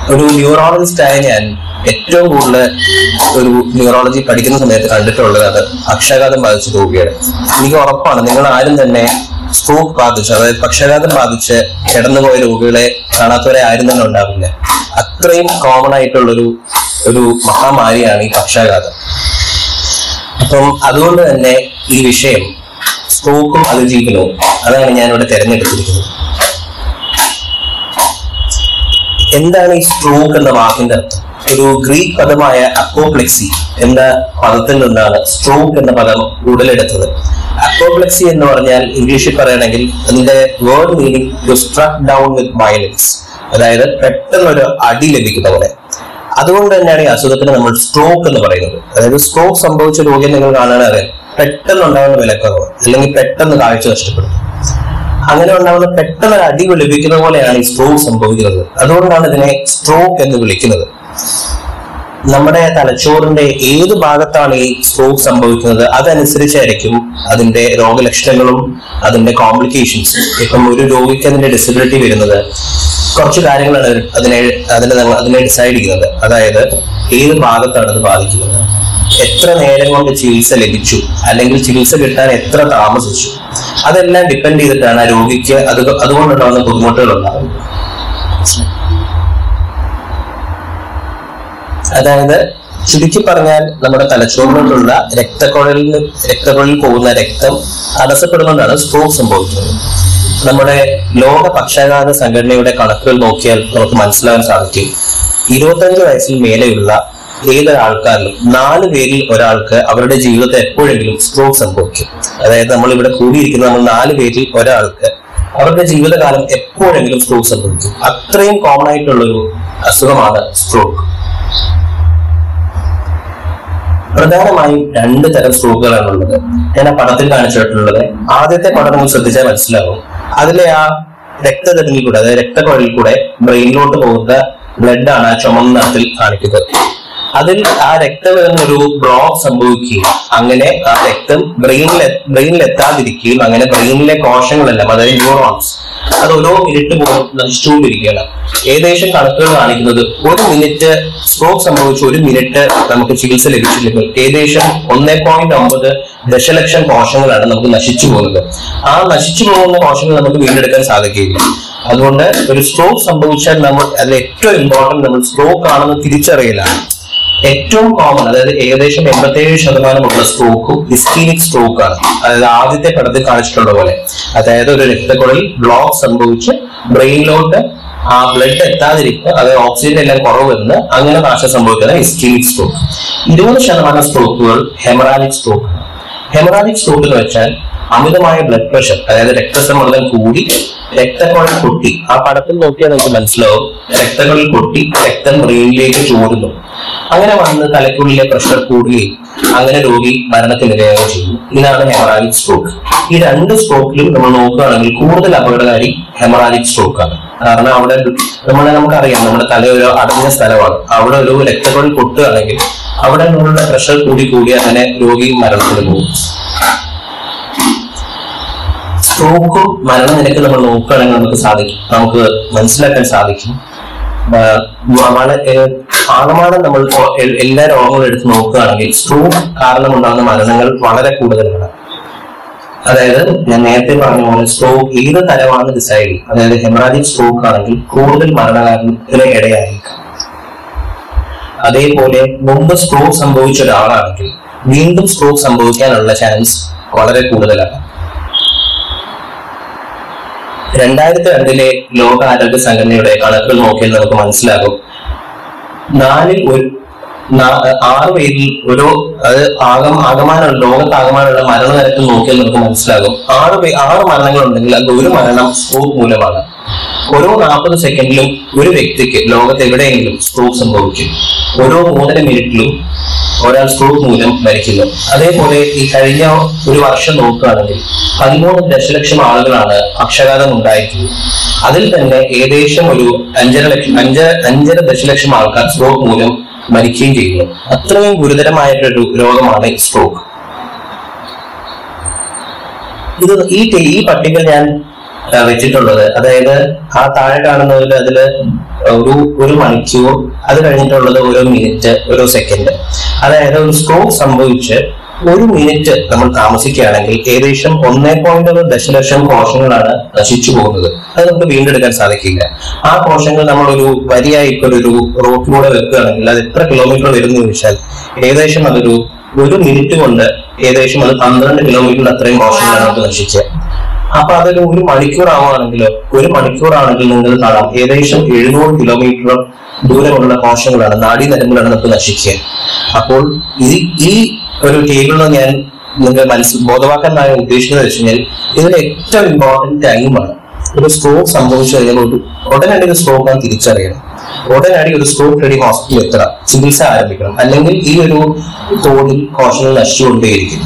ഒരു ന്യൂറോളജിസ്റ്റ് ആയ ഞാൻ ഏറ്റവും കൂടുതൽ ഒരു ന്യൂറോളജി പഠിക്കുന്ന സമയത്ത് കണ്ടിട്ടുള്ളത് പക്ഷാഘാതം ബാധിച്ച രോഗിയാണ് എനിക്ക് ഉറപ്പാണ് നിങ്ങൾ ആരും തന്നെ സ്ട്രോക്ക് ബാധിച്ച് അതായത് പക്ഷാഘാതം ബാധിച്ച് കിടന്നുപോയ രോഗികളെ കാണാത്തവരെ ആരും തന്നെ ഉണ്ടാവില്ല അത്രയും കോമൺ ആയിട്ടുള്ളൊരു ഒരു മഹാമാരിയാണ് ഈ പക്ഷാഘാതം അപ്പം അതുകൊണ്ട് തന്നെ ഈ വിഷയം സ്ട്രോക്കും അതിജീവനവും അതാണ് ഞാൻ ഇവിടെ തിരഞ്ഞെടുത്തിരിക്കുന്നത് എന്താണ് ഈ സ്ട്രോക്ക് എന്ന വാക്കിന്റെ അർത്ഥം ഒരു ഗ്രീക്ക് പദമായ അപ്പോപ്ലെക്സി എന്ന പദത്തിൽ നിന്നാണ് സ്ട്രോക്ക് എന്ന പദം ഉടലെടുത്തത് അപ്പോപ്ലെക്സി എന്ന് പറഞ്ഞാൽ ഇംഗ്ലീഷിൽ പറയുകയാണെങ്കിൽ അതിന്റെ word meaning to struck down with violence അതായത് പെട്ടെന്ന് ഒരു അടി ലഭിക്കുന്ന പോലെ അതുകൊണ്ട് തന്നെയാണ് ഈ അസുഖത്തിന് നമ്മൾ സ്ട്രോക്ക് എന്ന് പറയുന്നത് അതായത് സ്ട്രോക്ക് സംഭവിച്ച രോഗിയെ നിങ്ങൾ കാണുകയാണെങ്കിൽ പെട്ടെന്ന് ഉണ്ടാകുന്ന വിലക്കുറവ് അല്ലെങ്കിൽ പെട്ടെന്ന് കാഴ്ച നഷ്ടപ്പെടും അങ്ങനെ ഉണ്ടാകുന്ന പെട്ടെന്ന് ഒരു അടി ലഭിക്കുന്ന പോലെയാണ് ഈ സ്ട്രോക്ക് സംഭവിക്കുന്നത് അതുകൊണ്ടാണ് ഇതിനെ സ്ട്രോക്ക് എന്ന് വിളിക്കുന്നത് നമ്മുടെ തലച്ചോറിന്റെ ഏത് ഭാഗത്താണ് ഈ സ്ട്രോക്ക് സംഭവിക്കുന്നത് അതനുസരിച്ചായിരിക്കും അതിന്റെ രോഗലക്ഷണങ്ങളും അതിന്റെ കോംപ്ലിക്കേഷൻസ് ഇപ്പം ഒരു രോഗിക്ക് അതിന്റെ ഡിസബിലിറ്റി വരുന്നത് കുറച്ച് കാര്യങ്ങളാണ് അതിനെ അതിനെ നമ്മൾ- അതിനെ ഡിസൈഡ് ചെയ്യുന്നത് അതായത് ഏത് ഭാഗത്താണ് അത് ബാധിക്കുന്നത് എത്ര നേരം കൊണ്ട് ചികിത്സ ലഭിച്ചു അല്ലെങ്കിൽ ചികിത്സ കിട്ടാൻ എത്ര താമസിച്ചു അതെല്ലാം ഡിപ്പെൻഡ് ചെയ്തിട്ടാണ് ആ രോഗിക്ക് അത് അതുകൊണ്ടുണ്ടാകുന്ന ബുദ്ധിമുട്ടുകൾ ഉണ്ടാകുന്നത് അതായത് ചുരുക്കി പറഞ്ഞാൽ നമ്മുടെ തലച്ചോറിലോട്ടുള്ള രക്തക്കുഴലിൽ രക്തക്കുഴലിൽ പോകുന്ന രക്തം തടസ്സപ്പെടുന്നതുകൊണ്ടാണ് സ്ട്രോക്ക് സംഭവിക്കുന്നത് നമ്മുടെ ലോക പക്ഷാഘാത സംഘടനയുടെ കണക്കുകൾ നോക്കിയാൽ നമുക്ക് മനസ്സിലാക്കാൻ സാധിക്കും ഇരുപത്തഞ്ച് വയസ്സിൽ മേലെയുള്ള ഏതൊരാൾക്കാരിലും നാല് പേരിൽ ഒരാൾക്ക് അവരുടെ ജീവിതത്തിൽ എപ്പോഴെങ്കിലും സ്ട്രോക്ക് സംഭവിക്കും അതായത് നമ്മൾ ഇവിടെ കൂടിയിരിക്കുന്ന നമ്മൾ നാല് പേരിൽ ഒരാൾക്ക് അവരുടെ ജീവിതകാലം എപ്പോഴെങ്കിലും സ്ട്രോക്ക് സംഭവിക്കും അത്രയും കോമൺ ആയിട്ടുള്ള ഒരു അസുഖമാണ് സ്ട്രോക്ക് പ്രധാനമായും രണ്ട് തരം സ്ട്രോക്കുകളാണ് ഉള്ളത് ഞാൻ ആ പടത്തിൽ കാണിച്ചിട്ടുള്ളത് ആദ്യത്തെ പടം നിങ്ങൾ ശ്രദ്ധിച്ചാൽ മനസ്സിലാവും അതിലെ ആ രക്തധമനിയിൽ കൂടെ അതായത് രക്തക്കുഴലിൽ കൂടെ ബ്രെയിനിലോട്ട് പോകുന്ന ബ്ലഡ് ആണ് ആ ചുമന്ന നിറത്തിൽ കാണിക്കുന്നത് അതിൽ ആ രക്തം ഒരു ബ്ലോക്ക് സംഭവിക്കുകയും അങ്ങനെ ആ രക്തം ബ്രെയിനിൽ ബ്രെയിനിൽ എത്താതിരിക്കുകയും അങ്ങനെ ബ്രെയിനിലെ കോശങ്ങളെല്ലാം അതായത് ന്യൂറോൺസ് അത് ഓരോ മിനിറ്റ് പോലും നശിച്ചുകൊണ്ടിരിക്കുകയാണ് ഏകദേശം കണക്കുകൾ കാണിക്കുന്നത് ഒരു മിനിറ്റ് സ്ട്രോക്ക് സംഭവിച്ച ഒരു മിനിറ്റ് നമുക്ക് ചികിത്സ ലഭിച്ചില്ലെങ്കിൽ ഏകദേശം ഒന്നേ പോയിന്റ് ഒമ്പത് ദശലക്ഷം കോശങ്ങളാണ് നമുക്ക് നശിച്ചു പോകുന്നത് ആ നശിച്ചു പോകുന്ന കോശങ്ങൾ നമുക്ക് വീണ്ടെടുക്കാൻ സാധിക്കുകയില്ല അതുകൊണ്ട് ഒരു സ്ട്രോക്ക് സംഭവിച്ചാൽ നമ്മൾ അതിൽ ഏറ്റവും ഇമ്പോർട്ടന്റ് നമ്മൾ സ്ട്രോക്ക് ആണെന്ന് തിരിച്ചറിയലാണ് ഏറ്റവും കോമൺ അതായത് ഏകദേശം എൺപത്തേഴ് ശതമാനമുള്ള സ്ട്രോക്കും ഇസ്കീനിക് സ്ട്രോക്ക് ആണ് അതായത് ആദ്യത്തെ പടത്തിൽ കാണിച്ചിട്ടുള്ള പോലെ അതായത് ഒരു രക്തക്കുഴലിൽ ബ്ലോക്ക് സംഭവിച്ച് ബ്രെയിനിലോട്ട് ആ ബ്ലഡ് എത്താതിരിക്കുക അതായത് ഓക്സിജൻ എല്ലാം കുറവ് വരുന്ന അങ്ങനെ നാശം സംഭവിക്കുന്ന ഇസ്കീനിക് സ്ട്രോക്ക് ഇരുപത് ശതമാനം സ്ട്രോക്കുകൾ ഹെമറാജിക് സ്ട്രോക്ക് ഹെമറാജിക് സ്ട്രോക്ക് എന്ന് വെച്ചാൽ അമിതമായ ബ്ലഡ് പ്രഷർ അതായത് രക്തസമ്മർദ്ദം കൂടി രക്തക്കുഴൽ പൊട്ടി ആ പടത്തിൽ നോക്കിയാൽ നമുക്ക് മനസ്സിലാവും രക്തക്കുഴൽ പൊട്ടി രക്തം ബ്രെയിനിലേക്ക് ചോരുന്നു അങ്ങനെ വന്ന് തലയ്ക്കുള്ളിലെ പ്രഷർ കൂടുകയും അങ്ങനെ രോഗി മരണത്തിനിരയാവുകയും ചെയ്യുന്നു ഇതാണ് ഹെമറാജിക് സ്ട്രോക്ക് ഈ രണ്ട് സ്ട്രോക്കിലും നമ്മൾ നോക്കുകയാണെങ്കിൽ കൂടുതൽ അപകടകാരി ഹെമറാജിക് സ്ട്രോക്ക് ആണ് കാരണം അവിടെ നമ്മളെ നമുക്കറിയാം നമ്മുടെ തല ഒരു അടഞ്ഞ സ്ഥലമാണ് അവിടെ ഒരു രക്തക്കുഴൽ പൊട്ടുകയാണെങ്കിൽ അവിടെ നമ്മളുടെ പ്രഷർ കൂടി കൂടി അങ്ങനെ രോഗി മരണത്തിന് പോകും സ്ട്രോക്കും മരണനിരക്ക് നമ്മൾ നോക്കുകയാണെങ്കിൽ നമുക്ക് സാധിക്കും നമുക്ക് മനസ്സിലാക്കാൻ സാധിക്കും ആ, വള- ഏ, ആകമാനം നമ്മൾ ഒ- എ- എല്ലാ രോഗങ്ങളും എടുത്ത് നോക്കുകയാണെങ്കിൽ സ്ട്രോക്ക് കാരണം ഉണ്ടാകുന്ന മരണങ്ങൾ വളരെ കൂടുതലാണ് അതായത് ഞാൻ നേരത്തെ പറഞ്ഞ പോലെ സ്ട്രോക്ക് ഏത് തരമാണ് ഡിസൈഡ് ചെയ്യും അതായത് ഹെമറാജിക് സ്ട്രോക്ക് ആണെങ്കിൽ കൂടുതൽ മരണകാരണത്തിന് ഇടയായിരിക്കും അതേപോലെ മുമ്പ് സ്ട്രോക്ക് സംഭവിച്ച ഒരാളാണെങ്കിൽ വീണ്ടും സ്ട്രോക്ക് സംഭവിക്കാനുള്ള ചാൻസ് വളരെ കൂടുതലാണ് രണ്ടായിരത്തി രണ്ടിലെ ലോക ആരോഗ്യ സംഘടനയുടെ കണക്കുകൾ നോക്കിയാൽ നമുക്ക് മനസ്സിലാകും നാലിൽ ഒരു നാ- ആറ് പേരിൽ ഓരോ അത് ആകം ആകമാനമുള്ള ലോകത്ത് ആകമാനമുള്ള മരണനിരക്ക് നോക്കിയാൽ നമുക്ക് മനസ്സിലാകും ആറ് പേ ആറ് മരണങ്ങൾ ഉണ്ടെങ്കിൽ അതിൽ ഒരു മരണം സ്ട്രോക്ക് മൂലമാണ് ഓരോ നാൽപ്പത് സെക്കൻഡിലും ഒരു വ്യക്തിക്ക് ലോകത്ത് എവിടെയെങ്കിലും സ്ട്രോക്ക് സംഭവിക്കും ഓരോ മൂന്നര മിനിറ്റിലും ഒരാൾ സ്ട്രോക്ക് മൂലം മരിക്കുന്നു അതേപോലെ ഈ കഴിഞ്ഞ ഒരു വർഷം നോക്കുകയാണെങ്കിൽ പതിമൂന്ന് ദശലക്ഷം ആളുകളാണ് പക്ഷാഘാതം ഉണ്ടായിട്ടുള്ളത് അതിൽ തന്നെ ഏകദേശം ഒരു അഞ്ചര ലക്ഷം അഞ്ച അഞ്ചര ദശലക്ഷം ആൾക്കാർ സ്ട്രോക്ക് മൂലം മരിക്കുകയും ചെയ്യുന്നു അത്രയും ഗുരുതരമായിട്ടൊരു രോഗമാണ് സ്ട്രോക്ക് ഇത് ഈ ടെ- ഈ പട്ടിക ഞാൻ ആ, വെച്ചിട്ടുള്ളത് അതായത് ആ താഴെ കാണുന്നതിൽ അതില് ഒരു ഒരു മണിക്കൂർ അത് കഴിഞ്ഞിട്ടുള്ളത് ഓരോ മിനിറ്റ് ഓരോ സെക്കൻഡ് അതായത് ഒരു സ്ട്രോക്ക് സംഭവിച്ച് ഒരു മിനിറ്റ് നമ്മൾ താമസിക്കുകയാണെങ്കിൽ ഏകദേശം ഒന്നേ പോയിന്റ് ഒരു ദശലക്ഷം കോശങ്ങളാണ് നശിച്ചു പോകുന്നത് അത് നമുക്ക് വീണ്ടെടുക്കാൻ സാധിക്കില്ല ആ കോശങ്ങൾ നമ്മൾ ഒരു വരിയായി ഇപ്പോൾ ഒരു റോട്ടിലൂടെ വെക്കുകയാണെങ്കിൽ അത് എത്ര കിലോമീറ്റർ വരുന്നു ചോദിച്ചാൽ ഏകദേശം അതൊരു ഒരു മിനിറ്റ് കൊണ്ട് ഏകദേശം അത് പന്ത്രണ്ട് കിലോമീറ്ററിൽ അത്രയും കോശങ്ങളാണ് നമുക്ക് നശിച്ചത് അപ്പൊ അതൊരു ഒരു മണിക്കൂർ ആവുകയാണെങ്കിലോ ഒരു മണിക്കൂർ ആണെങ്കിൽ നിങ്ങൾ കാണാം ഏകദേശം എഴുന്നൂറ് കിലോമീറ്റർ ദൂരമുള്ള കോശങ്ങളാണ് നാഡീനരമ്പുകളാണ് നമുക്ക് നശിക്കുക അപ്പോൾ ഈ ഈ ഒരു ടേബിളിൽ ഞാൻ നിങ്ങൾ മനസ്സിൽ ബോധവാക്കാനായ ഉദ്ദേശിക്കുന്നത് വെച്ച് കഴിഞ്ഞാൽ ഇതിന് ഏറ്റവും ഇമ്പോർട്ടന്റ് ടൈമാണ് ഒരു സ്ട്രോക്ക് സംഭവിച്ചു കഴിഞ്ഞാൽ ഒരു ഉടനടി ഒരു സ്ട്രോക്ക് നാം തിരിച്ചറിയണം ഉടനടി ഒരു സ്ട്രോക്ക് റെഡി ഹോസ്പിറ്റലിൽ എത്തണം ചികിത്സ ആരംഭിക്കണം അല്ലെങ്കിൽ ഈ ഒരു തോതിൽ കോശങ്ങൾ നശിച്ചുകൊണ്ടേയിരിക്കും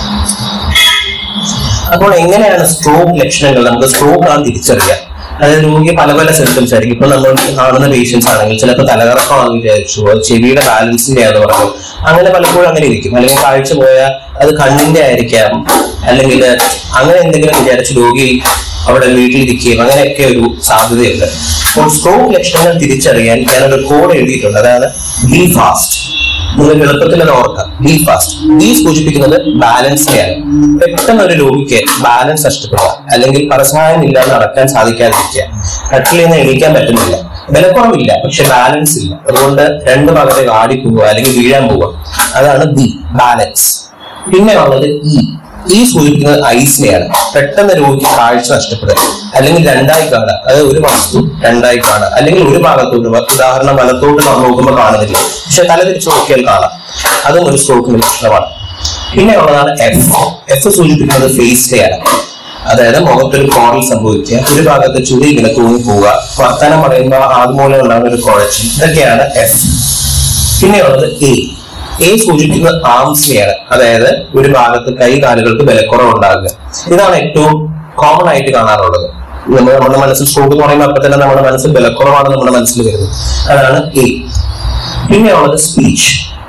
അപ്പോൾ എങ്ങനെയാണ് സ്ട്രോക്ക് ലക്ഷണങ്ങൾ നമുക്ക് സ്ട്രോക്ക് ആണ് തിരിച്ചറിയാം അതായത് രോഗിക്ക് പല പല സിംറ്റംസ് ആയിരിക്കും ഇപ്പൊ നമ്മൾ കാണുന്ന പേഷ്യൻസ് ആണെങ്കിൽ ചിലപ്പോൾ തലകറക്കമാണെന്ന് വിചാരിച്ചു അത് ചെവിയുടെ ബാലൻസിന്റെ ആണെന്ന് പറഞ്ഞു അങ്ങനെ പലപ്പോഴും അങ്ങനെ ഇരിക്കും അല്ലെങ്കിൽ കാഴ്ച പോയാൽ അത് കണ്ണിന്റെ ആയിരിക്കാം അല്ലെങ്കിൽ അങ്ങനെ എന്തെങ്കിലും വിചാരിച്ച് രോഗി അവിടെ വീട്ടിലിരിക്കുകയും അങ്ങനെയൊക്കെ ഒരു സാധ്യതയുണ്ട് അപ്പോൾ സ്ട്രോക്ക് ലക്ഷണങ്ങൾ തിരിച്ചറിയാൻ ഞാനൊരു കോഡ് എഴുതിയിട്ടുണ്ട് അതാണ് ബി ഫാസ്റ്റ് നിങ്ങൾക്ക് എളുപ്പത്തിൽ അത് ഓർക്കാം ബി ഫാസ്റ്റ് ബി സൂചിപ്പിക്കുന്നത് ബാലൻസിനെയാണ് പെട്ടെന്ന് ഒരു രോഗിക്ക് ബാലൻസ് നഷ്ടപ്പെടുക അല്ലെങ്കിൽ പരസഹായം ഇല്ലാതെ നടക്കാൻ സാധിക്കാതിരിക്കുക കട്ടിൽ നിന്ന് എണീക്കാൻ പറ്റുന്നില്ല ബലക്കുറവില്ല പക്ഷെ ബാലൻസ് ഇല്ല അതുകൊണ്ട് രണ്ട് ഭാഗത്തേക്ക് ആടി പോവുക അല്ലെങ്കിൽ വീഴാൻ പോവുക അതാണ് ബി ബാലൻസ് പിന്നെ ഉള്ളത് ഇ ഈ സൂചിപ്പിക്കുന്നത് ഐസിനെയാണ് പെട്ടെന്ന് രോഗിക്ക് കാഴ്ച നഷ്ടപ്പെടുക അല്ലെങ്കിൽ രണ്ടായി കാണുക അതായത് ഒരു വസ്തു രണ്ടായി കാണുക അല്ലെങ്കിൽ ഒരു ഭാഗത്തോട്ട് ഉദാഹരണം വലത്തോട്ട് നമ്മൾ നോക്കുമ്പോൾ കാണുന്നില്ല പക്ഷെ തല തിരിച്ചു നോക്കിയാൽ കാണാം അതും ഒരു സ്ട്രോക്കിന്റെ ലക്ഷണമാണ് പിന്നെ ഉള്ളതാണ് എഫ് എഫ് സൂചിപ്പിക്കുന്നത് ഫേസിനെയാണ് അതായത് മുഖത്തൊരു കോറൽ സംഭവിക്കുക ഒരു ഭാഗത്ത് ചുരി ഇങ്ങനെ തൂങ്ങി പോവുക വർത്തമാനം പറയുമ്പോൾ ആദ്യമൂലം ഉണ്ടാകുന്ന ഒരു കുഴച്ചിൽ ഇതൊക്കെയാണ് എഫ് പിന്നെയുള്ളത് എ എ സൂചിപ്പിക്കുന്നത് ആംസിനെയാണ് അതായത് ഒരു ഭാഗത്ത് കൈ കാലുകൾക്ക് ബലക്കുറവ് ഉണ്ടാകുക ഇതാണ് ഏറ്റവും കോമൺ ആയിട്ട് കാണാറുള്ളത് നമ്മൾ നമ്മുടെ മനസ്സിൽ സ്ട്രോക്ക് എന്ന് പറയുമ്പോൾ അപ്പൊ തന്നെ നമ്മുടെ മനസ്സിൽ ബലക്കുറവാണ് നമ്മുടെ മനസ്സിൽ വരുന്നത് അതാണ് എ പിന്നെയുള്ളത് സ്പീച്ച്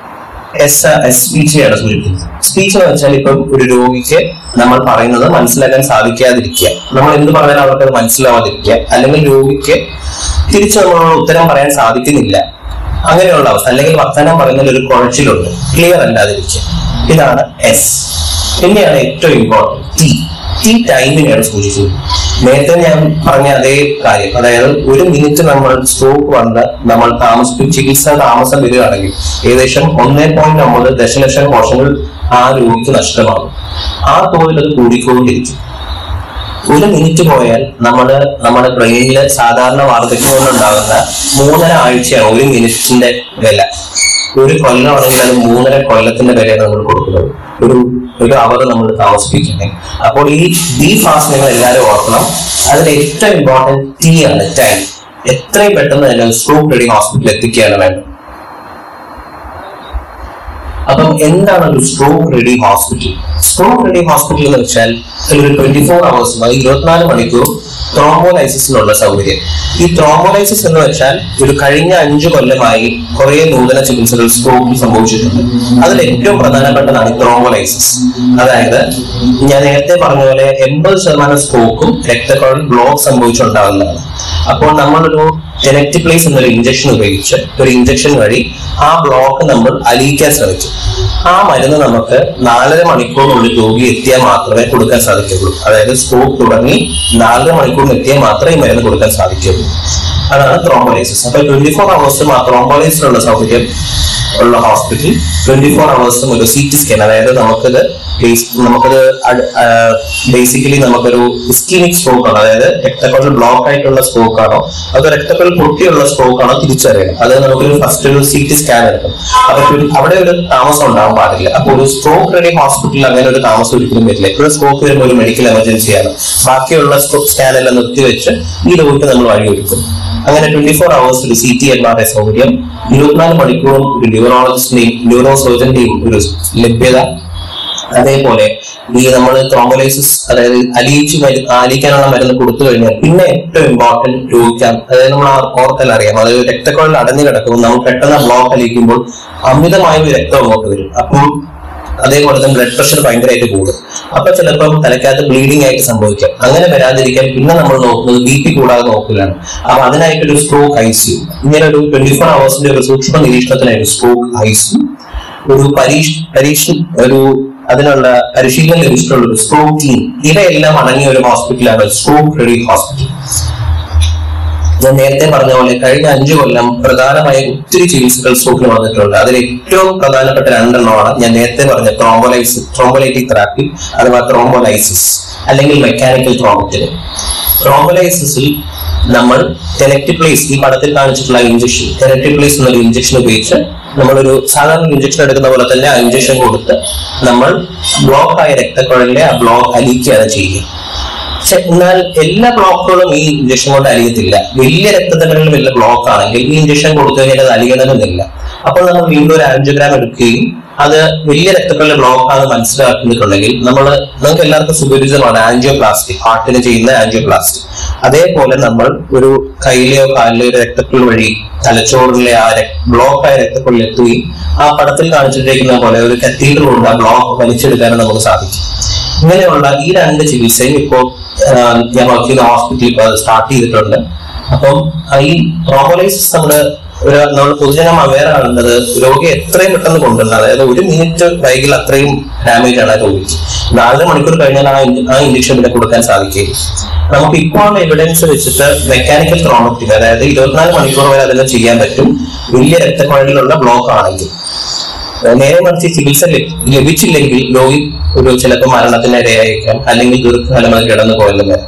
എസ് എസ് സ്പീച്ചിനെയാണ് സൂചിപ്പിക്കുന്നത് സ്പീച്ച് എന്ന് വെച്ചാൽ ഇപ്പം ഒരു രോഗിക്ക് നമ്മൾ പറയുന്നത് മനസ്സിലാക്കാൻ സാധിക്കാതിരിക്കുക നമ്മൾ എന്ത് പറഞ്ഞാലും അവർക്ക് അത് മനസ്സിലാവാതിരിക്കുക അല്ലെങ്കിൽ രോഗിക്ക് തിരിച്ചു നമ്മളോട് ഉത്തരം പറയാൻ സാധിക്കുന്നില്ല അങ്ങനെയുള്ള അവസ്ഥ അല്ലെങ്കിൽ വർത്തമാനം പറയുന്നതിൽ ഒരു കുഴച്ചിലുണ്ട് ക്ലിയർ അല്ലാതിരിക്കുക ഇതാണ് എസ് പിന്നെയാണ് ഏറ്റവും ഇമ്പോർട്ടൻറ്റ് ടി ടി ടൈമിനെയാണ് സൂചിപ്പിക്കുന്നത് നേരത്തെ ഞാൻ പറഞ്ഞ അതേ കാര്യം അതായത് ഒരു മിനിറ്റ് നമ്മൾ സ്ട്രോക്ക് വന്ന് നമ്മൾ താമസിപ്പിച്ച് ചികിത്സ താമസം വരികയാണെങ്കിൽ ഏകദേശം ഒന്നേ പോയിന്റ് ഒമ്പത് ദശലക്ഷം കോശങ്ങൾ ആ രോഗിക്ക് നഷ്ടമാകും ആ തോതിൽ അത് കൂടിക്കൊണ്ടിരിക്കും ഒരു മിനിറ്റ് പോയാൽ നമ്മുടെ നമ്മുടെ ബ്രെയിനിൽ സാധാരണ വാർദ്ധക്യം കൊണ്ടുണ്ടാകുന്ന മൂന്നര ആഴ്ചയാണ് ഒരു മിനിറ്റിന്റെ വില ഒരു കൊല്ലമാണെങ്കിൽ അത് മൂന്നര കൊല്ലത്തിന്റെ വിലയാണ് നമ്മൾ കൊടുക്കുന്നത് ഒരു ഒരു അവർ നമ്മൾ താമസിപ്പിക്കുന്നത് അപ്പോൾ ഈ ബി ഫാസ്റ്റ് നിങ്ങൾ എല്ലാവരും ഓർക്കണം അതിൽ ഏറ്റവും ഇമ്പോർട്ടൻറ്റ് ടി ആണ് ടൈം എത്രയും പെട്ടെന്ന് തന്നെ സ്ട്രോക്ക് റെഡി ഹോസ്പിറ്റലിൽ എത്തിക്കുകയാണ് വേണ്ടത് അപ്പം എന്താണ് ഒരു stroke ready hospital stroke ready hospital എന്ന് വെച്ചാൽ ഒരു ട്വന്റി ഫോർ അവേഴ്സും അത് ഇരുപത്തിനാല് മണിക്കൂർ ത്രോംബോലൈസിസിനുള്ള സൗകര്യം ഈ ത്രോംബോലൈസിസ് എന്ന് വെച്ചാൽ ഒരു കഴിഞ്ഞ അഞ്ചു കൊല്ലമായി കുറെ നൂതന ചികിത്സകൾ സ്ട്രോക്കിൽ സംഭവിച്ചിട്ടുണ്ട് അതിൽ ഏറ്റവും പ്രധാനപ്പെട്ടതാണ് ഈ ത്രോംബോലൈസിസ് അതായത് ഞാൻ നേരത്തെ പറഞ്ഞ പോലെ എൺപത് ശതമാനം സ്ട്രോക്കും രക്തക്കുഴൽ ബ്ലോക്ക് സംഭവിച്ചുണ്ടാകുന്നതാണ് അപ്പോൾ നമ്മളൊരു ജനറ്റിപ്ലേസ് എന്നൊരു ഇഞ്ചക്ഷൻ ഉപയോഗിച്ച് ഒരു ഇഞ്ചക്ഷൻ വഴി ആ ബ്ലോക്ക് നമ്മൾ അലിയിക്കാൻ ശ്രമിക്കും ആ മരുന്ന് നമുക്ക് നാലര മണിക്കൂറിനുള്ളിൽ രോഗി എത്തിയാൽ മാത്രമേ കൊടുക്കാൻ സാധിക്കുള്ളൂ അതായത് സ്ട്രോക്ക് തുടങ്ങി നാലര മണിക്കൂറിന് എത്തിയാൽ മാത്രമേ ഈ മരുന്ന് കൊടുക്കാൻ സാധിക്കുള്ളൂ അതാണ് ത്രോംബോലൈസിസ് അപ്പൊ ട്വന്റി ഫോർ അവേഴ്സും ആ ത്രോംബോലൈസിനുള്ള സൗകര്യം ഉള്ള ഹോസ്പിറ്റൽ ട്വന്റി ഫോർ അവേഴ്സും ഒരു സി ടി സ്കാൻ അതായത് നമുക്കത് ബേസ്- നമുക്കത് ബേസിക്കലി നമുക്കൊരു ഇസ്കീമിക് സ്ട്രോക്ക് ആണ് അതായത് രക്തക്കുഴൽ ബ്ലോക്ക് ആയിട്ടുള്ള സ്ട്രോക്ക് ആണോ അതോ രക്തക്കുഴൽ പൊട്ടിയുള്ള സ്ട്രോക്ക് ആണോ തിരിച്ചറിയണം അത് നമുക്കൊരു ഫസ്റ്റ് ഒരു സി ടി സ്കാൻ എടുക്കും അപ്പൊ ഒരു- അവിടെ ഒരു താമസം ഉണ്ടാവാൻ പാടില്ല അപ്പൊ ഒരു സ്ട്രോക്ക് റെഡി ഹോസ്പിറ്റലിൽ അങ്ങനെ ഒരു താമസം ഒരിക്കലും വരില്ല ഇപ്പോൾ സ്ട്രോക്ക് വരുമ്പോൾ ഒരു മെഡിക്കൽ എമർജൻസിയാണ് ബാക്കിയുള്ള സ്കാൻ എല്ലാം നിർത്തിവെച്ച് ഈ രോഗിക്ക് നമ്മൾ വഴിയൊരുക്കും അങ്ങനെ ട്വന്റി ഫോർ അവേഴ്സ് ഒരു C T M R A സൗകര്യം ഇരുപത്തിനാല് മണിക്കൂറും ഒരു ന്യൂറോളജിസ്റ്റിന്റെയും ന്യൂറോ സർജന്റെയും ഒരു ലഭ്യത അതേപോലെ ഈ നമ്മൾ ത്രോംബോലൈസിസ് അതായത് അലിയിച്ച് മരു- അലിയിക്കാനുള്ള മരുന്ന് കൊടുത്തു കഴിഞ്ഞാൽ പിന്നെ ഏറ്റവും ഇമ്പോർട്ടന്റ് രോഗിക്കാം അതായത് നമ്മൾ ആ ഓർത്തൽ അറിയാം അതായത് രക്തക്കുഴൽ അടഞ്ഞു കിടക്കും നമ്മൾ പെട്ടെന്ന് ബ്ലോക്ക് അലിയിക്കുമ്പോൾ അമിതമായ ഒരു രക്തം അങ്ങോട്ട് വരും അപ്പം അതേപോലെ തന്നെ ബ്ലഡ് പ്രഷർ ഭയങ്കരമായിട്ട് കൂടും അപ്പൊ ചിലപ്പം തലക്കകത്ത് ബ്ലീഡിംഗ് ആയിട്ട് സംഭവിക്കാം അങ്ങനെ വരാതിരിക്കാൻ പിന്നെ നമ്മൾ നോക്കുന്നത് ബി പി കൂടാതെ നോക്കലാണ് അപ്പൊ അതിനായിട്ടൊരു സ്ട്രോക്ക് ഐ സി ഇങ്ങനെ ഒരു ട്വന്റി ഫോർ അവേഴ്സിന്റെ ഒരു സൂക്ഷ്മ നിരീക്ഷണത്തിനായിട്ട് സ്ട്രോക്ക് ഐ സി ഒരു പരീക്ഷ പരീക്ഷ ഒരു അതിനുള്ള പരിശീലനം ലഭിച്ചിട്ടുള്ള ഒരു സ്ട്രോക്ക് ടീം ഇവയെല്ലാം അടങ്ങിയ ഒരു ഹോസ്പിറ്റലാണ് സ്ട്രോക്ക് റെഡി ഹോസ്പിറ്റൽ ഞാൻ നേരത്തെ പറഞ്ഞ പോലെ കഴിഞ്ഞ അഞ്ചു കൊല്ലം പ്രധാനമായും ഒത്തിരി ചികിത്സകൾ സ്ട്രോക്കിന് വന്നിട്ടുണ്ട് അതിൽ ഏറ്റവും പ്രധാനപ്പെട്ട രണ്ടെണ്ണമാണ് ഞാൻ നേരത്തെ പറഞ്ഞ ത്രോംബോലൈസ് ത്രോംബോലൈറ്റിക് തെറാപ്പി അഥവാ ത്രോംബോലൈസിസ് അല്ലെങ്കിൽ മെക്കാനിക്കൽ ത്രോംബോക്ടമി ത്രോംബോലൈസിസിൽ നമ്മൾ ടെലക്ടിപ്ലേസ് ഈ പടത്തിൽ കാണിച്ചിട്ടുള്ള ഇഞ്ചക്ഷൻ ടെലക്ടിപ്ലേസ് എന്നൊരു ഇഞ്ചക്ഷൻ ഉപയോഗിച്ച് നമ്മളൊരു സാധാരണ ഇഞ്ചക്ഷൻ എടുക്കുന്ന പോലെ തന്നെ ആ ഇഞ്ചക്ഷൻ കൊടുത്ത് നമ്മൾ ബ്ലോക്ക് ആയ രക്തക്കുഴലിലെ ആ ബ്ലോക്ക് അലിക്കുകയാണ് ചെയ്യുക പക്ഷെ എന്നാൽ എല്ലാ ബ്ലോക്കുകളും ഈ ഇഞ്ചക്ഷൻ കൊണ്ട് അലിയത്തില്ല വലിയ രക്തത്തടങ്ങളിൽ വലിയ ബ്ലോക്ക് ആണെങ്കിൽ ഈ ഇഞ്ചക്ഷൻ കൊടുത്തു കഴിഞ്ഞാൽ അത് അലിയണമെന്നില്ല അപ്പോൾ നമ്മൾ വീണ്ടും ഒരു ആൻജിയോഗ്രാം എടുക്കുകയും അത് വലിയ രക്തക്കുഴലിലെ ബ്ലോക്ക് ആണ് മനസ്സിലാക്കിയിട്ടുണ്ടെങ്കിൽ നമ്മൾ നമുക്ക് എല്ലാവർക്കും സുപരിചിതമാണ് ആൻജിയോപ്ലാസ്റ്റി ഹാർട്ടിന് ചെയ്യുന്ന ആൻജിയോപ്ലാസ്റ്റി അതേപോലെ നമ്മൾ ഒരു കയ്യിലെയോ കാലിലെയോ ഒരു രക്തക്കുഴൽ വഴി തലച്ചോറിലെ ആ ബ്ലോക്ക് ആയ രക്തക്കുഴലിൽ എത്തുകയും ആ പടത്തിൽ കാണിച്ചിട്ടിരിക്കുന്ന പോലെ ഒരു കത്തീഡ്രൽ കൊണ്ട് ആ ബ്ലോക്ക് വലിച്ചെടുക്കാനും നമുക്ക് സാധിക്കും ഇങ്ങനെയുള്ള ഈ രണ്ട് ചികിത്സയും ഇപ്പോ ആഹ് ഞാൻ വർക്ക് ചെയ്യുന്ന ഹോസ്പിറ്റലിൽ ഇപ്പോൾ അത് സ്റ്റാർട്ട് ചെയ്തിട്ടുണ്ട് അപ്പം ആ ഈ ട്രോമോലൈസിസ് നമ്മുടെ ഒരു നമ്മൾ പൊതുജനം അവയർ ആവേണ്ടത് രോഗിയെ എത്രയും പെട്ടെന്ന് കൊണ്ടുവരണം അതായത് ഒരു മിനിറ്റ് വൈകിൽ അത്രയും ഡാമേജ് ആണ് ആ രോഗിക്ക് നാലര മണിക്കൂർ കഴിഞ്ഞാൽ ആ ഇഞ്ച- ആ ഇഞ്ചക്ഷൻ പിന്നെ കൊടുക്കാൻ സാധിക്കുകയില്ല നമുക്ക് ഇപ്പോൾ എവിഡൻസ് വെച്ചിട്ട് മെക്കാനിക്കൽ ത്രോമക്റ്റിക് അതായത് ഇരുപത്തിനാല് മണിക്കൂർ വരെ അതെല്ലാം ചെയ്യാൻ പറ്റും വലിയ രക്തക്കുഴലിലുള്ള ബ്ലോക്ക് ആണെങ്കിൽ നേരെ മറിച്ച് ചികിത്സ ലഭി- ലഭിച്ചില്ലെങ്കിൽ രോഗി ഒരു ചിലപ്പോൾ മരണത്തിന് ഇരയായേക്കാം അല്ലെങ്കിൽ ദീർഘകാലം അത് കിടന്നു പോയെന്നും വരാം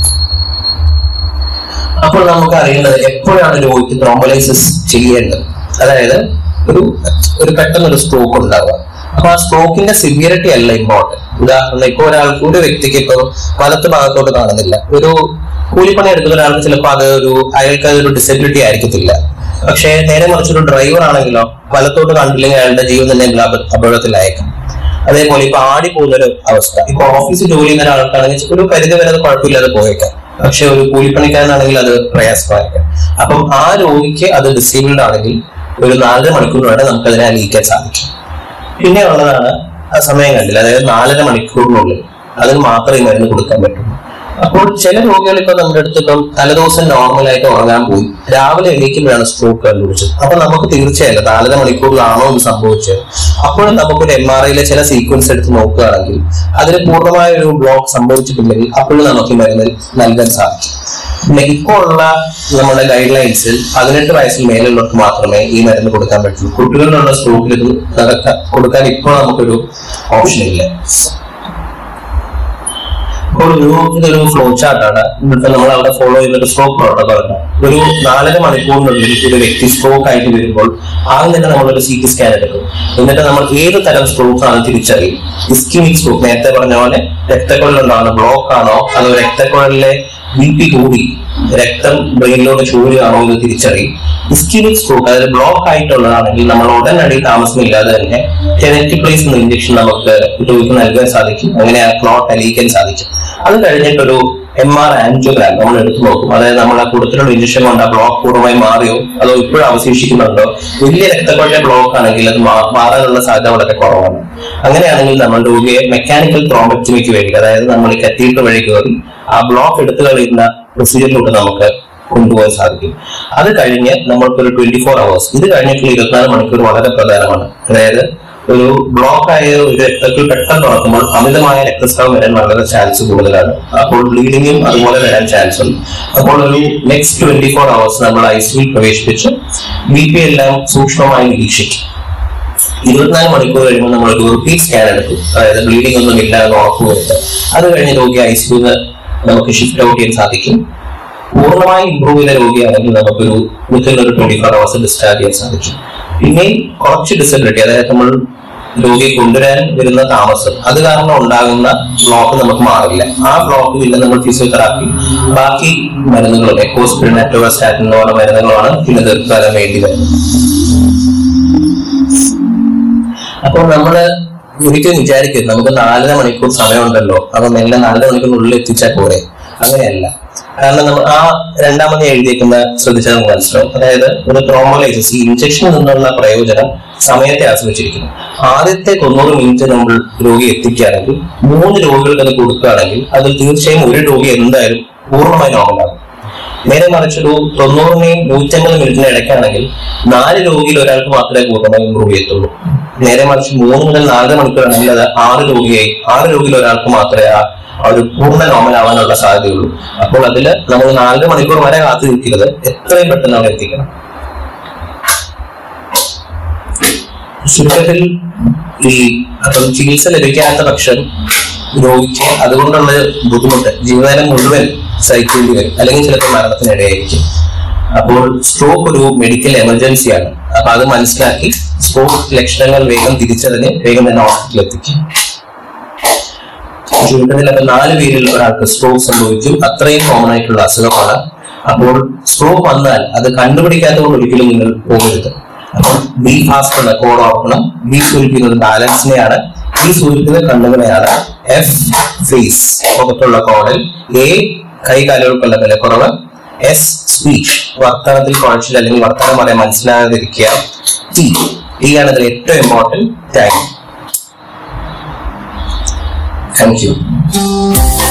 അപ്പോൾ നമുക്ക് അറിയേണ്ടത് എപ്പോഴാണ് രോഗിക്ക് ത്രോംബോലൈസിസ് ചെയ്യേണ്ടത് അതായത് ഒരു ഒരു പെട്ടെന്ന് ഒരു സ്ട്രോക്ക് ഉണ്ടാവുക അപ്പൊ ആ സ്ട്രോക്കിന്റെ സിവിയറിറ്റി അല്ല ഇമ്പോർട്ടന്റ് ഉദാഹരണം ഇപ്പൊ ഒരാൾക്ക് ഒരു വ്യക്തിക്ക് ഇപ്പൊ വലത്ത് ഭാഗത്തോട്ട് കാണുന്നില്ല ഒരു കൂലിപ്പണി എടുക്കുന്ന ഒരാൾക്ക് ചിലപ്പോൾ അത് ഒരു അയാൾക്ക് അതൊരു ഡിസബിലിറ്റി ആയിരിക്കത്തില്ല പക്ഷേ നേരെ മറിച്ച് ഒരു ഡ്രൈവർ ആണെങ്കിലോ വലത്തോട്ട് കണ്ടില്ലെങ്കിൽ അയാളുടെ ജീവൻ തന്നെ അപ- അപകടത്തിലായേക്കാം അതേപോലെ ഇപ്പൊ ആടി പോകുന്ന ഒരു അവസ്ഥ ഇപ്പൊ ഓഫീസിൽ ജോലി ചെയ്യുന്ന ഒരാൾക്കാണെങ്കിൽ ഒരു പരിധി വരെ അത് കുഴപ്പമില്ലാതെ പോയേക്കാം പക്ഷെ ഒരു കൂലിപ്പണിക്കാരനാണെങ്കിൽ അത് പ്രയാസമായേക്കാം അപ്പം ആ രോഗിക്ക് അത് ഡിസേബിൾഡ് ആണെങ്കിൽ ഒരു നാലര മണിക്കൂർ വരെ നമുക്ക് അതിനെ അലിയിക്കാൻ സാധിക്കും പിന്നെ ഉള്ളതാണ് ആ സമയം കണ്ടില്ല അതായത് നാലര മണിക്കൂറിനുള്ളിൽ അതിന് മാത്രമേ ഈ മരുന്ന് കൊടുക്കാൻ പറ്റുള്ളൂ അപ്പോൾ ചില രോഗികൾ ഇപ്പൊ നമ്മുടെ അടുത്ത് ഇപ്പം തലേദിവസം നോർമലായിട്ട് ഉറങ്ങാൻ പോയി രാവിലെ എണീക്കുമ്പോഴാണ് സ്ട്രോക്ക് കണ്ടുപിടിച്ചത് അപ്പൊ നമുക്ക് തീർച്ചയായില്ല നാലര മണിക്കൂറിലാണോ ഇത് സംഭവിച്ചത് അപ്പോഴും നമുക്കൊരു എം ആർ ഐയിലെ ചില സീക്വൻസ് എടുത്ത് നോക്കുകയാണെങ്കിൽ അതിന് പൂർണ്ണമായ ഒരു ബ്ലോക്ക് സംഭവിച്ചിട്ടില്ലെങ്കിൽ അപ്പോഴും നമുക്ക് ഈ മരുന്ന് നൽകാൻ സാധിക്കും പിന്നെ ഇപ്പോൾ ഉള്ള നമ്മുടെ ഗൈഡ് ലൈൻസിൽ പതിനെട്ട് വയസ്സിൽ മേലുള്ളവർക്ക് മാത്രമേ ഈ മരുന്ന് കൊടുക്കാൻ പറ്റുള്ളൂ കുട്ടികളിലുള്ള സ്ട്രോക്കിൽ ഇത് നടക്ക- കൊടുക്കാൻ ഇപ്പോൾ നമുക്കൊരു ഓപ്ഷൻ ഇല്ല അപ്പോൾ ഒരു ഇതൊരു ഫ്ലോ ചാർട്ടാണ് ഇവിടുത്തെ നമ്മൾ അവിടെ ഫോളോ ചെയ്യുന്ന ഒരു സ്ട്രോക്ക് പ്രോട്ടോകോളാണ് ഒരു നാലര മണിക്കൂറിനുള്ളിൽ ഒരു വ്യക്തി സ്ട്രോക്ക് ആയിട്ട് വരുമ്പോൾ ആദ്യം തന്നെ നമ്മളൊരു സി ടി സ്കാൻ എടുക്കും എന്നിട്ട് നമ്മൾ ഏത് തരം സ്ട്രോക്ക് ആണ് തിരിച്ചറിയും ഇസ്കിമിക് സ്ട്രോക്ക് നേരത്തെ പറഞ്ഞ പോലെ രക്തക്കുഴലുണ്ടാകുന്ന ബ്ലോക്ക് ആണോ അതോ രക്തക്കുഴലിലെ ബി പി കൂടി രക്തം ബ്രെയിനിലോട്ട് ചൂടുകയാണോ എന്ന് തിരിച്ചറിയും ഇസ്കിമിക് സ്ട്രോക്ക് അതായത് ബ്ലോക്ക് ആയിട്ടുള്ളതാണെങ്കിൽ നമ്മൾ ഉടനടി താമസമില്ലാതെ തന്നെ ടെനറ്റിപ്ലേസ് എന്ന ഇഞ്ചക്ഷൻ നമുക്ക് രോഗിക്ക് നൽകാൻ സാധിക്കും അങ്ങനെ ആ ക്ലോട്ട് അലിയിക്കാൻ സാധിക്കും അത് കഴിഞ്ഞിട്ടൊരു എം ആർ ആൻജിയോഗ്രാം നമ്മൾ എടുത്തു നോക്കും അതായത് നമ്മൾ ആ കൊടുത്തിട്ടുള്ള ഇഞ്ചക്ഷൻ കൊണ്ട് ആ ബ്ലോക്ക് പൂർണ്ണമായി മാറിയോ അതോ ഇപ്പോഴും അവശേഷിക്കുന്നുണ്ടോ വലിയ രക്തക്കൊഴ ബ്ലോക്ക് ആണെങ്കിൽ അത് മാ- മാറാനുള്ള സാധ്യത വളരെ കുറവാണ് അങ്ങനെയാണെങ്കിൽ നമ്മൾ രോഗിയെ മെക്കാനിക്കൽ ത്രോംബക്ടമിക്ക് വേണ്ടി അതായത് നമ്മൾ ഈ കത്തീഡ്രൽ വഴി കയറി ആ ബ്ലോക്ക് എടുത്തു കളയുന്ന പ്രൊസീജിയറിലൂടെ നമുക്ക് കൊണ്ടുപോകാൻ സാധിക്കും അത് കഴിഞ്ഞ് നമ്മൾക്കൊരു ട്വന്റി ഫോർ അവേഴ്സ് ഇത് കഴിഞ്ഞിട്ടുള്ള ഇരുപത്തിനാല് മണിക്കൂർ വളരെ പ്രധാനമാണ് അതായത് ഒരു ബ്ലോക്ക് ആയ ഒരു രക്തത്തിൽ പെട്ടെന്ന് തുറക്കുമ്പോൾ അമിതമായ രക്തസ്രാവം വരാൻ വളരെ ചാൻസ് കൂടുതലാണ് അപ്പോൾ ബ്ലീഡിങ്ങും അതുപോലെ വരാൻ ചാൻസ് ഉണ്ട് അപ്പോൾ ഒരു നെക്സ്റ്റ് ട്വന്റി ഫോർ അവേഴ്സ് നമ്മൾ ഐ സിയിൽ പ്രവേശിപ്പിച്ച് ബി പി എല്ലാം സൂക്ഷ്മമായി നിരീക്ഷിക്കും ഇരുപത്തിനാല് മണിക്കൂർ കഴിയുമ്പോൾ നമ്മൾ ഒരു റിപ്പീറ്റ് സ്കാൻ എടുക്കും അതായത് ബ്ലീഡിംഗ് ഒന്നും ഇല്ലാതെ ഉറപ്പുവരുത്തുക അത് കഴിഞ്ഞ് രോഗി ഐ സിയിൽ നമുക്ക് ഷിഫ്റ്റ് ഔട്ട് ചെയ്യാൻ സാധിക്കും പൂർണ്ണമായി ഇമ്പ്രൂവ് ചെയ്ത രോഗിയാണെങ്കിൽ നമുക്കൊരു വിത്തിൻ ഒരു ട്വന്റി ഫോർ അവേഴ്സ് ഡിസ്ചാർജ് ചെയ്യാൻ സാധിക്കും പിന്നെ കുറച്ച് ഡിസബിലിറ്റി അതായത് നമ്മൾ രോഗിയെ കൊണ്ടുവരാൻ വരുന്ന താമസം അത് കാരണം ഉണ്ടാകുന്ന ബ്ലോക്ക് നമുക്ക് മാറില്ല ആ ബ്ലോക്ക് പിന്നെ നമ്മൾ ഫിസിയോതെറാപ്പി ബാക്കി മരുന്നുകളും എക്കോസ്പിരിൻ അറ്റോവാസ്റ്റാറ്റിൻ എന്ന് പറഞ്ഞ മരുന്നുകളാണ് പിന്നെ ദീർഘകാലം വേണ്ടി വരുന്നത് അപ്പോൾ നമ്മള് ഒരിക്കലും വിചാരിക്കരുത് നമുക്ക് നാലര മണിക്കൂർ സമയമുണ്ടല്ലോ അപ്പൊ മെല്ലെ നാലര മണിക്കൂറിനുള്ളിൽ എത്തിച്ചാൽ പോരെ അങ്ങനെയല്ല കാരണം നമ്മൾ ആ രണ്ടാമത് എഴുതിയേക്കുന്ന ശ്രദ്ധിച്ചാൽ നമുക്ക് മനസ്സിലാവും അതായത് ഒരു ട്രോമോലൈസിസ് ഈ ഇഞ്ചക്ഷനിൽ നിന്നുള്ള പ്രയോജനം സമയത്തെ ആശ്രയിച്ചിരിക്കുന്നു ആദ്യത്തെ തൊണ്ണൂറ് മിനിറ്റ് നമ്മൾ രോഗി എത്തിക്കുകയാണെങ്കിൽ മൂന്ന് രോഗികൾക്ക് അത് കൊടുക്കുകയാണെങ്കിൽ അതിൽ തീർച്ചയായും ഒരു രോഗി എന്തായാലും പൂർണ്ണമായി നോർമലാകും നേരെ മറിച്ച് ഒരു തൊണ്ണൂറിനെയും നൂറ്റമ്പത് മിനിറ്റിന് ഇടയ്ക്കാണെങ്കിൽ നാല് രോഗിയിൽ ഒരാൾക്ക് മാത്രമേ പൂർണ്ണമായി ഇമ്പ്രൂവ് ചെയ്യത്തുള്ളൂ നേരെ മറിച്ച് മൂന്ന് മുതൽ നാലര മണിക്കൂറാണെങ്കിൽ അത് ആറ് രോഗിയായി ആറ് രോഗിയിൽ ഒരാൾക്ക് മാത്രമേ ആ ആ ഒരു പൂർണ്ണ നോർമൽ ആവാനുള്ള സാധ്യതയുള്ളൂ അപ്പോൾ അതിൽ നമ്മൾ നാലര മണിക്കൂർ വരെ കാത്തു നിൽക്കരുത് എത്രയും പെട്ടെന്ന് അവിടെ എത്തിക്കണം ചുരുക്കത്തിൽ ഈ അപ്പം ചികിത്സ ലഭിക്കാത്ത പക്ഷം രോഗിക്ക് അതുകൊണ്ടുള്ള ബുദ്ധിമുട്ട് ജീവിതകാലം മുഴുവൻ സഹിക്കേണ്ടി വരും അല്ലെങ്കിൽ ചിലപ്പോൾ മരണത്തിനിടയായിരിക്കും അപ്പോൾ സ്ട്രോക്ക് ഒരു മെഡിക്കൽ എമർജൻസിയാണ് അപ്പൊ അത് മനസ്സിലാക്കി സ്ട്രോക്ക് ലക്ഷണങ്ങൾ വേഗം തിരിച്ചറിഞ്ഞ് വേഗം തന്നെ ഹോസ്പിറ്റലിൽ എത്തിക്കും ചുരുക്കത്തിൽ അപ്പൊ നാല് പേരിൽ ഒരാൾക്ക് സ്ട്രോക്ക് സംഭവിക്കും അത്രയും കോമൺ ആയിട്ടുള്ള അസുഖമാണ് അപ്പോൾ സ്ട്രോക്ക് വന്നാൽ അത് കണ്ടുപിടിക്കാത്തതുകൊണ്ട് ഒരിക്കലും നിങ്ങൾ പോകരുത് അപ്പം ബി ഫാസ്റ്റ് എന്ന കോഡ് ഓർക്കണം ബി സൂചിപ്പിക്കുന്നത് ബാലൻസിനെയാണ് ബി സൂചിപ്പിക്കുന്നത് കണ്ണുകളെയാണ് എഫ് ഫേസ് മുഖത്തുള്ള കോഡിൽ എ കൈകാലുകൾക്കുള്ള വിലക്കുറവ് എസ് സ്പീച്ച് വർത്തമാനത്തിൽ കുഴച്ചിൽ അല്ലെങ്കിൽ വർത്തമാനം പറയാൻ മനസ്സിലാകാതിരിക്കുക ടി ടി ആണ് ഇതിൽ ഏറ്റവും ഇമ്പോർട്ടൻറ്റ് ടൈം താങ്ക് യു